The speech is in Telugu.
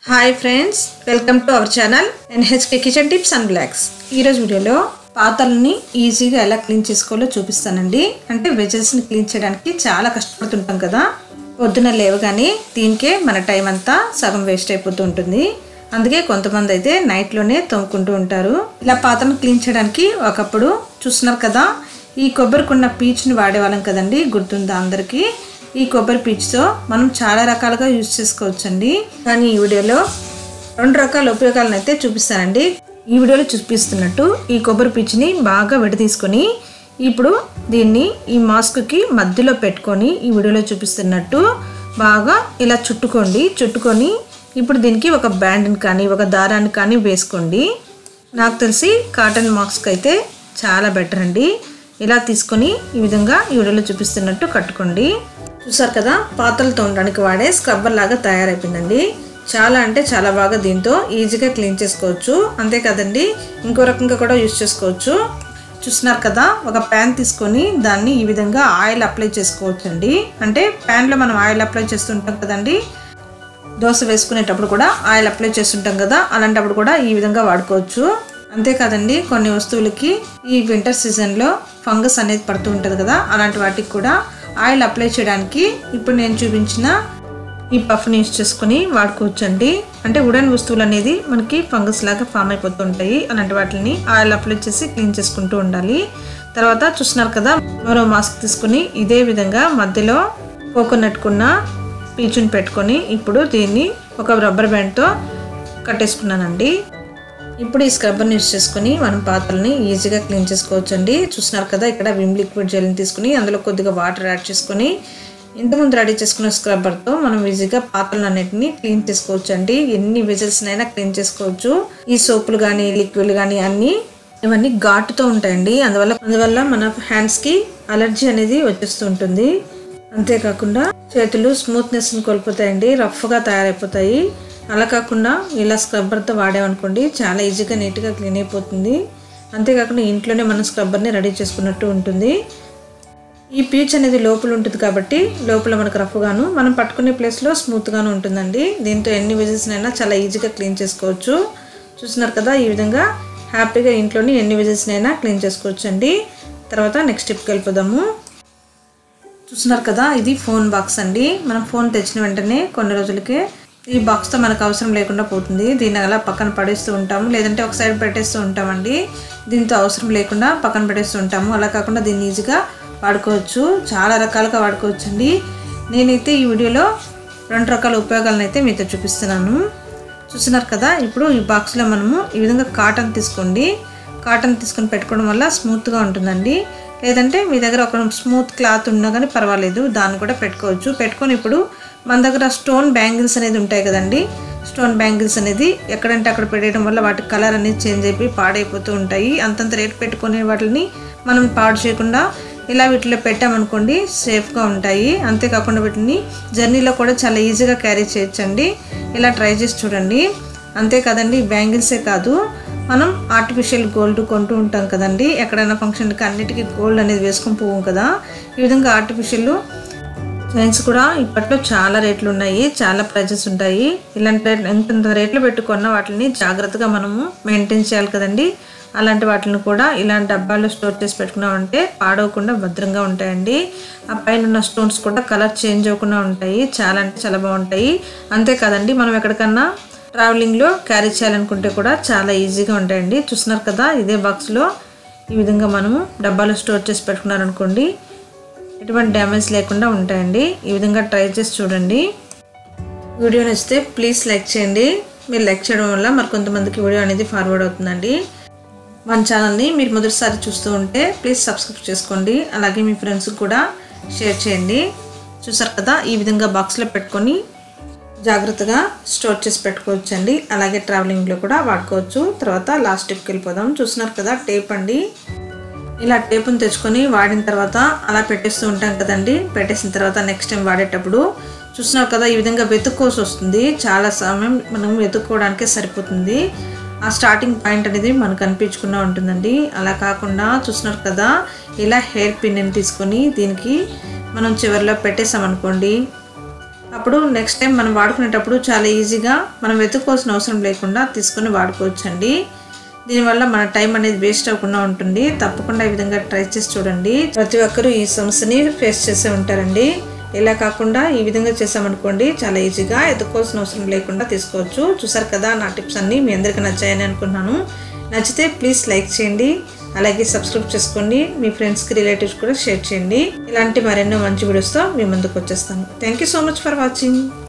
hi friends welcome to our channel NHK kitchen tips and blogs ఈరోజు వీడియోలో పాత్రలని ఈజీగా ఎలా క్లీన్ చేసుకోవాలో చూపిస్తానండి అంటే వెజల్స్ని క్లీన్ చేయడానికి చాలా కష్టపడుతుంటాం కదా పొద్దున లేవగానే దీనికే మన టైం అంతా సగం వేస్ట్ అయిపోతూ ఉంటుంది అందుకే కొంతమంది అయితే నైట్లోనే తోముకుంటూ ఉంటారు ఇలా పాత్రను క్లీన్ చేయడానికి ఒకప్పుడు చూస్తున్నారు కదా ఈ కొబ్బరికున్న పీచుని వాడేవాళ్ళం కదండి గుర్తుందా అందరికీ ఈ కొబ్బరి పీచుతో మనం చాలా రకాలుగా యూజ్ చేసుకోవచ్చండి కానీ ఈ వీడియోలో రెండు రకాల ఉపయోగాలను అయితే చూపిస్తానండి ఈ వీడియోలో చూపిస్తున్నట్టు ఈ కొబ్బరి పీచుని బాగా విడదీసుకొని ఇప్పుడు దీన్ని ఈ మాస్క్కి మధ్యలో పెట్టుకొని ఈ వీడియోలో చూపిస్తున్నట్టు బాగా ఇలా చుట్టుకోండి చుట్టుకొని ఇప్పుడు దీనికి ఒక బ్యాండ్ని కానీ ఒక దారాన్ని కానీ వేసుకోండి నాకు తెలిసి కాటన్ మాస్క్ అయితే చాలా బెటర్ అండి ఇలా తీసుకొని ఈ విధంగా ఈ వీడియోలో చూపిస్తున్నట్టు కట్టుకోండి చూసారు కదా పాత్రలు తోమడానికి వాడే స్క్రబ్బర్ లాగా తయారైపోయిందండి చాలా అంటే చాలా బాగా దీంతో ఈజీగా క్లీన్ చేసుకోవచ్చు అంతే కదండి ఇంకో రకంగా కూడా యూజ్ చేసుకోవచ్చు చూస్తున్నారు కదా ఒక ప్యాన్ తీసుకొని దాన్ని ఈ విధంగా ఆయిల్ అప్లై చేసుకోవచ్చు అండి అంటే ప్యాన్లో మనం ఆయిల్ అప్లై చేస్తుంటాం కదండి దోశ వేసుకునేటప్పుడు కూడా ఆయిల్ అప్లై చేస్తుంటాం కదా అలాంటప్పుడు కూడా ఈ విధంగా వాడుకోవచ్చు అంతేకాదండి కొన్ని వస్తువులకి ఈ వింటర్ సీజన్లో ఫంగస్ అనేది పడుతూ ఉంటుంది కదా అలాంటి వాటికి కూడా ఆయిల్ అప్లై చేయడానికి ఇప్పుడు నేను చూపించిన ఈ పఫ్ని యూస్ చేసుకొని వాడుకోవచ్చండి అంటే వుడెన్ వస్తువులు అనేది మనకి ఫంగస్ లాగా ఫామ్ అయిపోతూ ఉంటాయి అలాంటి వాటిని ఆయిల్ అప్లై చేసి క్లీన్ చేసుకుంటూ ఉండాలి తర్వాత చూస్తున్నారు కదా మరో మాస్క్ తీసుకుని ఇదే విధంగా మధ్యలో కోకోనట్కున్న పీచుని పెట్టుకొని ఇప్పుడు దీన్ని ఒక రబ్బర్ బ్యాండ్తో కట్టేసుకున్నానండి ఇప్పుడు ఈ స్క్రబ్బర్ని యూస్ చేసుకొని మనం పాత్రలని ఈజీగా క్లీన్ చేసుకోవచ్చండి చూస్తున్నారు కదా ఇక్కడ విమ్ లిక్విడ్ జెల్ని తీసుకుని అందులో కొద్దిగా వాటర్ యాడ్ చేసుకొని ఇంతకుముందు రెడీ చేసుకున్న స్క్రబ్బర్తో మనం ఈజీగా పాత్రలు అన్నిటిని క్లీన్ చేసుకోవచ్చు అండి ఎన్ని విజిల్స్నైనా క్లీన్ చేసుకోవచ్చు ఈ సోపులు కానీ లిక్విడ్లు కానీ అన్నీ ఇవన్నీ ఘాటుతో ఉంటాయండి అందువల్ల అందువల్ల మన హ్యాండ్స్కి అలర్జీ అనేది వచ్చేస్తూ ఉంటుంది అంతేకాకుండా చేతులు స్మూత్నెస్ని కోల్పోతాయండి రఫ్గా తయారైపోతాయి అలా కాకుండా ఇలా స్క్రబ్బర్తో వాడామనుకోండి చాలా ఈజీగా నీట్గా క్లీన్ అయిపోతుంది అంతేకాకుండా ఇంట్లోనే మనం స్క్రబ్బర్ని రెడీ చేసుకున్నట్టు ఉంటుంది ఈ పీచ్ అనేది లోపల ఉంటుంది కాబట్టి లోపల మనకు రఫ్గాను మనం పట్టుకునే ప్లేస్లో స్మూత్గాను ఉంటుందండి దీంతో ఎన్ని విజిల్స్నైనా చాలా ఈజీగా క్లీన్ చేసుకోవచ్చు చూస్తున్నారు కదా ఈ విధంగా హ్యాపీగా ఇంట్లోని ఎన్ని విజిల్స్నైనా క్లీన్ చేసుకోవచ్చు అండి తర్వాత నెక్స్ట్ స్టెప్కి వెళ్ళిపోదాము చూస్తున్నారు కదా ఇది ఫోన్ బాక్స్ అండి మనం ఫోన్ తెచ్చిన వెంటనే కొన్ని రోజులకే ఈ బాక్స్తో మనకు అవసరం లేకుండా పోతుంది దీన్ని అలా పక్కన పడేస్తూ ఉంటాము లేదంటే ఒక సైడ్ పెట్టేస్తూ ఉంటామండి దీంతో అవసరం లేకుండా పక్కన పెట్టేస్తూ ఉంటాము అలా కాకుండా దీన్ని ఈజీగా వాడుకోవచ్చు చాలా రకాలుగా వాడుకోవచ్చు అండి నేనైతే ఈ వీడియోలో రెండు రకాల ఉపయోగాలను అయితే మీతో చూపిస్తున్నాను చూస్తున్నారు కదా ఇప్పుడు ఈ బాక్స్లో మనము ఈ విధంగా కాటన్ తీసుకోండి కాటన్ తీసుకొని పెట్టుకోవడం వల్ల స్మూత్గా ఉంటుందండి లేదంటే మీ దగ్గర ఒక స్మూత్ క్లాత్ ఉన్నా కానీ పర్వాలేదు దాన్ని కూడా పెట్టుకోవచ్చు పెట్టుకొని ఇప్పుడు మన దగ్గర స్టోన్ బ్యాంగిల్స్ అనేది ఉంటాయి కదండి స్టోన్ బ్యాంగిల్స్ అనేది ఎక్కడంటే అక్కడ పెట్టేయడం వల్ల వాటి కలర్ అనేది చేంజ్ అయిపోయి పాడైపోతూ ఉంటాయి అంతంత రేట్ పెట్టుకునే వాటిని మనం పాడు చేయకుండా ఇలా వీటిలో పెట్టామనుకోండి సేఫ్గా ఉంటాయి అంతేకాకుండా వీటిని జర్నీలో కూడా చాలా ఈజీగా క్యారీ చేయొచ్చండి ఇలా ట్రై చేసి చూడండి అంతే కదండి బ్యాంగిల్సే కాదు మనం ఆర్టిఫిషియల్ గోల్డ్ కొంటూ ఉంటాం కదండి ఎక్కడైనా ఫంక్షన్కి అన్నిటికీ గోల్డ్ అనేది వేసుకొని పోవం కదా ఈ విధంగా ఆర్టిఫిషియల్ చైన్స్ కూడా ఇప్పట్లో చాలా రేట్లు ఉన్నాయి చాలా ప్రైజెస్ ఉంటాయి ఇలాంటి రేట్లు ఎంత రేట్లు పెట్టుకున్న వాటిని జాగ్రత్తగా మనము మెయింటైన్ చేయాలి కదండి అలాంటి వాటిని కూడా ఇలాంటి డబ్బాల్లో స్టోర్ చేసి పెట్టుకున్నామంటే పాడవకుండా భద్రంగా ఉంటాయండి ఆ పైన ఉన్న స్టోన్స్ కూడా కలర్ చేంజ్ అవ్వకుండా ఉంటాయి చాలా అంటే చాలా బాగుంటాయి అంతేకాదండి మనం ఎక్కడికన్నా ట్రావెలింగ్లో క్యారీ చేయాలనుకుంటే కూడా చాలా ఈజీగా ఉంటాయండి చూస్తున్నారు కదా ఇదే బాక్స్లో ఈ విధంగా మనము డబ్బాలో స్టోర్ చేసి పెట్టుకున్నారనుకోండి ఎటువంటి డ్యామేజ్ లేకుండా ఉంటాయండి ఈ విధంగా ట్రై చేసి చూడండి వీడియో నచ్చితే ప్లీజ్ లైక్ చేయండి మీరు లైక్ చేయడం వల్ల మరి కొంతమందికి వీడియో అనేది ఫార్వర్డ్ అవుతుందండి మన ఛానల్ని మీరు మొదటిసారి చూస్తూ ఉంటే ప్లీజ్ సబ్స్క్రైబ్ చేసుకోండి అలాగే మీ ఫ్రెండ్స్కి కూడా షేర్ చేయండి చూసారు కదా ఈ విధంగా బాక్స్లో పెట్టుకొని జాగ్రత్తగా స్టోర్ చేసి పెట్టుకోవచ్చు అండి అలాగే ట్రావెలింగ్లో కూడా వాడుకోవచ్చు తర్వాత లాస్ట్ స్టెప్కి వెళ్ళిపోదాం చూస్తున్నారు కదా టేప్ అండి ఇలా టేపుని తెచ్చుకొని వాడిన తర్వాత అలా పెట్టేస్తూ ఉంటాం కదండి పెట్టేసిన తర్వాత నెక్స్ట్ టైం వాడేటప్పుడు చూస్తున్నారు కదా ఈ విధంగా వెతుక్కోసి వస్తుంది చాలా సమయం మనం వెతుక్కోవడానికే సరిపోతుంది ఆ స్టార్టింగ్ పాయింట్ అనేది మనకు అనిపించకుండా ఉంటుందండి అలా కాకుండా చూస్తున్నారు కదా ఇలా హెయిర్ పిన్ని తీసుకొని దీనికి మనం చివరిలో పెట్టేసామనుకోండి అప్పుడు నెక్స్ట్ టైం మనం వాడుకునేటప్పుడు చాలా ఈజీగా మనం వెతుక్కోవాల్సిన అవసరం లేకుండా తీసుకొని వాడుకోవచ్చండి దీనివల్ల మన టైం అనేది వేస్ట్ అవ్వకుండా ఉంటుంది తప్పకుండా ఈ విధంగా ట్రై చేసి చూడండి ప్రతి ఒక్కరూ ఈ సమస్యని ఫేస్ చేసే ఉంటారండి ఇలా కాకుండా ఈ విధంగా చేసామనుకోండి చాలా ఈజీగా ఎత్తుకోవాల్సిన అవసరం లేకుండా తీసుకోవచ్చు చూసారు కదా నా టిప్స్ అన్నీ మీ అందరికీ నచ్చాయని అనుకుంటున్నాను నచ్చితే ప్లీజ్ లైక్ చేయండి అలాగే సబ్స్క్రైబ్ చేసుకోండి మీ ఫ్రెండ్స్కి రిలేటివ్స్ కూడా షేర్ చేయండి ఇలాంటి మరెన్నో మంచి వీడియోస్తో మీ ముందుకు వచ్చేస్తాను thank you so much for watching